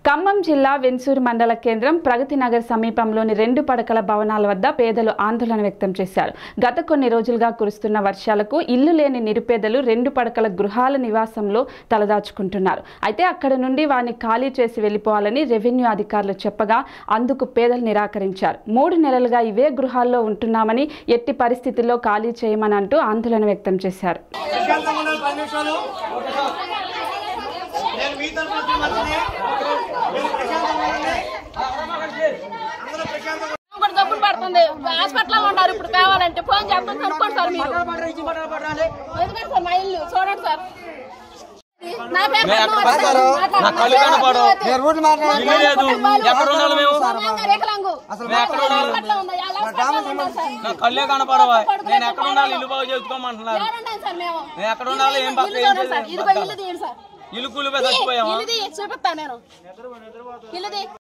ఖమ్మం జిల్లా వెన్సూరు మండల కేంద్రం ప్రగతి నగర్ సమీపంలోని రెండు పడకల భవనాల వద్ద పేదలు ఆందోళన వ్యక్తం చేశారు గత కొన్ని రోజులుగా కురుస్తున్న వర్షాలకు ఇల్లు లేని నిరుపేదలు రెండు పడకల గృహాల నివాసంలో తలదాచుకుంటున్నారు అయితే అక్కడ నుండి వారిని ఖాళీ చేసి వెళ్ళిపోవాలని రెవెన్యూ అధికారులు చెప్పగా అందుకు పేదలు నిరాకరించారు మూడు నెలలుగా ఇవే గృహాల్లో ఉంటున్నామని ఎట్టి పరిస్థితుల్లో ఖాళీ చేయమని అంటూ ఆందోళన వ్యక్తం చేశారు ప్రశాంతంగా ఉండాలి పది నిమిషాలు నేను మీ తరఫున వచ్చిన మనిషిని మీరు ప్రశాంతంగా ఉండండి అందరూ ప్రశాంతంగా కూడా జబ్బులు పడుతుంది హాస్పిటల్లో ఉన్నారు ఇప్పుడు కావాలంటే ఫోన్ చేస్తాను కనుక్కోండి సార్ మీరు ఎందుకంటే సార్ మా ఇల్లు చూడండి సార్ నా పేరు పద్మావతి సార్. నా కళ్ళు కనపడవు. నేను రూట్లు మాట్లాడాలి ఇల్లు లేదు ఎక్కడ ఉండాలి మేము సమానంగా రేఖలంగు. హాస్పిటల్లో ఉంది. వాళ్ళ హాస్పిటల్లో ఉన్నారు సార్. నా కళ్ళే కనపడవా నేను ఎక్కడ ఉండాలి ఇల్లు బాగు చేసుకోమంటున్నారు ఎవరున్నారు సార్ మేము? నేను ఎక్కడ ఉండాలి ఏం పక్క ఇల్లు ఏం చూడండి సార్. చేయాలి? ఇదిగో ఇల్లు తీయండి సార్ ఇల్లు కూలిపోయి చచ్చిపోయావా ఇల్లు తీయి చూపిస్తాను నేను ఇల్లు తీయి